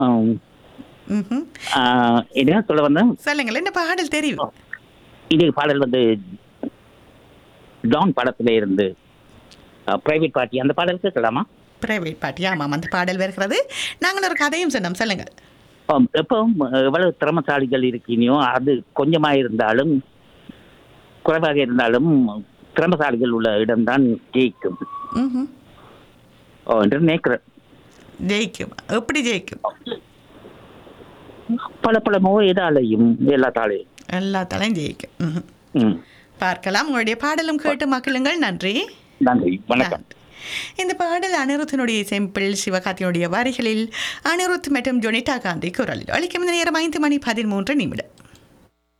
ஆம். ம்ஹும். ஆ, என்ன சொல்ல வந்தேன் சொல்லுங்கள் என்ன பாடல் தெரியும் இன்னைக்கு பாடல் வந்து டான் படத்துல இருந்து பிரைவேட் பார்ட்டி அந்த பாடல் கேட்கலாமா பிரைவேட் பார்ட்டி ஆமாம் அந்த பாடல் வருகிறது நாங்கள் ஒரு கதையும் சொன்னோம் சொல்லுங்கள் ஆம், எப்பவும் எவ்வளவு திறமசாலிகள் இருக்கீனியோ அது கொஞ்சமா இருந்தாலும் குறைவாக இருந்தாலும் திறமசாலிகள் உள்ள இடம்தான் ஜெயிக்கும் ம்ஹும். ஓ, என்று நினைக்கிறேன் ஜெயிக்கும் எப்படி ஜெயிக்கும் பல பல எதாலையும் எல்லாத்தாலையும் எல்லாத்தாலையும் ஜெயிக்கும் ம்ஹும். ம் பார்க்கலாம் உங்களுடைய பாடலும் கேட்டு மக்களுங்கள் நன்றி நன்றி வணக்கம் நன்றி. இந்த பாடல் அனிருத்தினுடைய செம்பிள் சிவகார்த்தியினுடைய வரிகளில் அனிருத் மற்றும் ஜொனிதா காந்தி குரலில் அளிக்கும் நேரம் ஐந்து மணி பதிமூன்று நிமிடம்